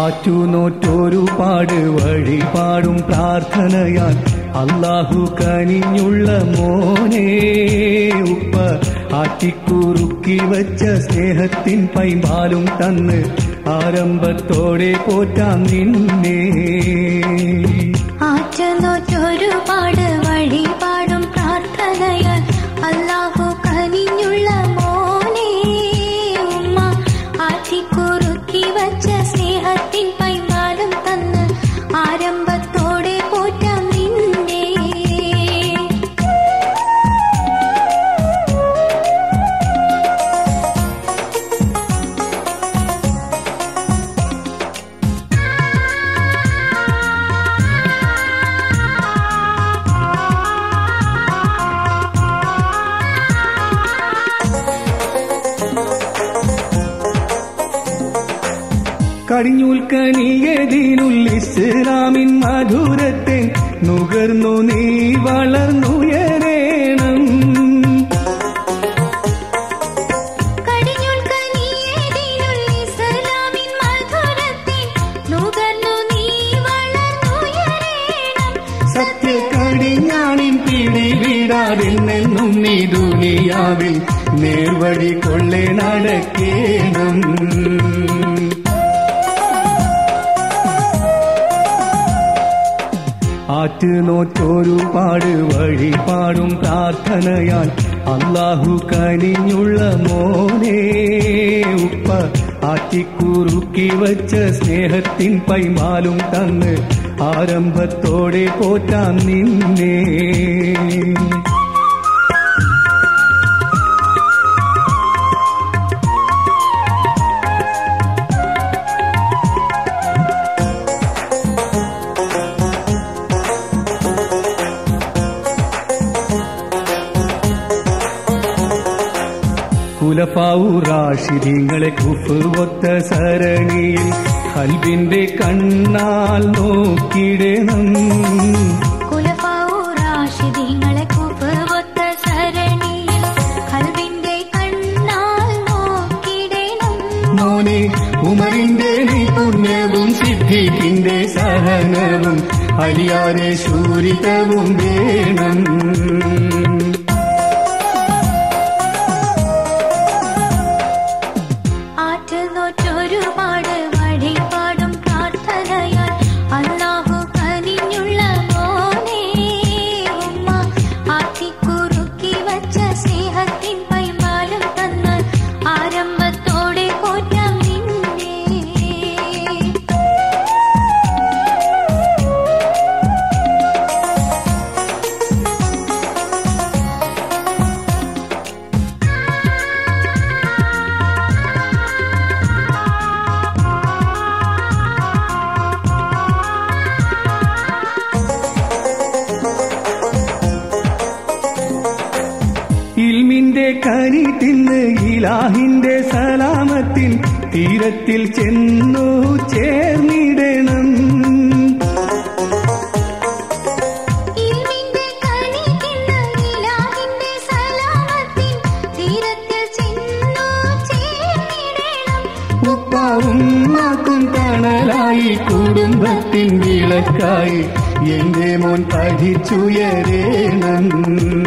ആറ്റുനോറ്റൊരുപാട് വഴിപാടും പ്രാർത്ഥനയാൽ അള്ളാഹു കനിഞ്ഞുള്ള മോനെ ഉപ്പ ആറ്റിക്കുറുക്കി വച്ച സ്നേഹത്തിൻ പൈമ്പാലും തന്ന് ആരംഭത്തോടെ പോറ്റാം നിന്നെ ആറ്റനോറ്റൊരുപാട് വഴിപാടും പ്രാർത്ഥനയാൽ അല്ലാഹു കനിഞ്ഞുള്ള മോനെ ഉമ്മ ആറ്റിക്കുറുക്കി വച്ച സ്നേഹത്തിൻ പൈമാലം തന്ന് ആരംഭത്തോടെ പോറ്റാം നിന്നെ കടിഞ്ഞൂൽക്കനിയതിനുൾ ഇസ്ലാമിൻ മധുരത്തെ നുകർന്നു നീ വളർന്നുയരേണം കടിഞ്ഞുൽ കനിയേതിനുൾ ഇസ്ലാമിൻ മധുരത്തെ നുകർന്നു നീ വളർന്നുയരേണം സത്യക്കടിഞ്ഞാണിൻ പിടി വിടാതെന്നെന്നും നീ ദുനിയാവിൽ നേർവഴി കൊള്ളെ നടക്കേണം ആറ്റുനോറ്റൊരുപാട് വഴിപാടും പ്രാർത്ഥനയാൽ അള്ളാഹു കനിഞ്ഞുള്ള മോനെ ഉപ്പ ആറ്റിക്കുറുക്കി വച്ച സ്നേഹത്തിൻ പൈമാലും തന്ന് ആരംഭത്തോടെ പോറ്റാം നിന്നെ കുലഫാവു റാഷിദിങ്ങളെ കുഫ് ഒത്ത സരണിയിൽ കൽബിന്റെ കണ്ണാൽ നോക്കിടണം കുലഫാവു റാഷിദീങ്ങളെ കുഫുവൊത്ത സരണിയിൽ കൽവിന്റെ കണ്ണാൽ നോക്കിടണം മോനെ ഉമറിന്റെ പുണ്യവും സിദ്ധിക്കിന്റെ സഹനവും അലിയാരെ ശൂരിതവും വേണം ആറ്റുനോറ്റൊരുപാട് വഴിപാടും പ്രാർത്ഥനയാൽ അല്ലാഹു കനിഞ്ഞുള്ള മോനെ ഉമ്മ ആറ്റിക്കുറുക്കി വച്ച സ്നേഹത്തിൻ പൈമാലം തന്ന് ആരംഭത്തോടെ പോറ്റാം നിന്നെ ഇൽമിന്റെ കനി തിന്ന് ഇലാഹിന്റെ സലാമത്തിൽ തീരത്തിൽ ചെന്നു ചേർന്നിടണം ഇൽമിന്റെ കനി തിന്ന് ഇലാഹിന്റെ സലാമത്തിൻ തീരത്തിൽ ചെന്നു ചേർന്നിടണം ഉപ്പാവും മാക്കും തണലായി കുടുംബത്തിൻ വിളക്കായി എന്റെ മോൻ പഠിച്ചുയരേണം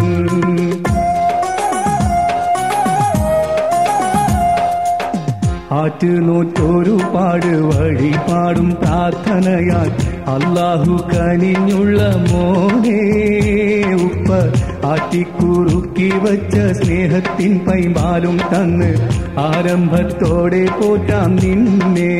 ആറ്റുനോറ്റൊരുപാട് വഴിപാടും പ്രാർത്ഥനയാൽ അള്ളാഹു കനിഞ്ഞുള്ള മോനെ ഉപ്പ ആറ്റിക്കുറുക്കി വച്ച സ്നേഹത്തിൻ പൈമാലും തന്ന് ആരംഭത്തോടെ പോറ്റാം നിന്നെ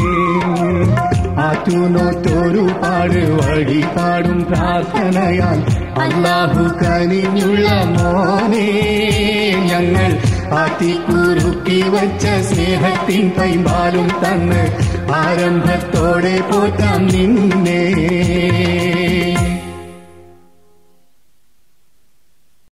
ആറ്റുനോറ്റൊരുപാട് വഴിപാടും പ്രാർത്ഥനയാൽ അള്ളാഹു കനിഞ്ഞുള്ള മോനെ ഞങ്ങൾ ആറ്റിക്കുറുക്കി വച്ച സ്നേഹത്തിൻ പൈമ്പാലും തന്ന് ആരംഭത്തോടെ പോറ്റാം നിന്നെ